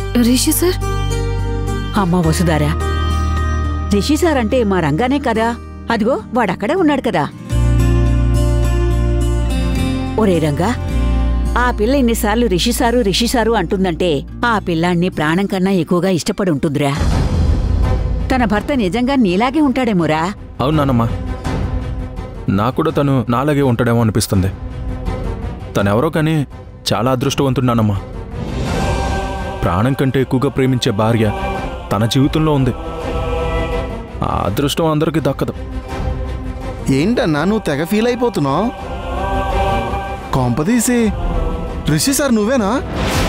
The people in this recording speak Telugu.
రిషి సార్ అమ్మ వసుదారా రిషి సార్ అంటే మా రంగానే కదా అదిగో వాడక్కడే ఉన్నాడు కదా ఒరే రంగా ఆ పిల్ల ఇన్నిసార్లు రిషి సారు రిషి సారు అంటుందంటే ఆ పిల్లాన్ని ప్రాణం కన్నా ఎక్కువగా ఇష్టపడి ఉంటుందిరా తన భర్త నిజంగా నీలాగే ఉంటాడేమోరా అవును నానమ్మా నాకు కూడా తను నాలాగే ఉంటాడేమో అనిపిస్తుంది తనెవరో కానీ చాలా అదృష్టవంతుడు నానమ్మా ప్రాణం కంటే ఎక్కువగా ప్రేమించే భార్య తన జీవితంలో ఉంది ఆ అదృష్టం అందరికీ దక్కదు ఏంటన్నా నువ్వు తెగ ఫీల్ అయిపోతున్నావు కొంపదీసి రిషి సార్ నువ్వేనా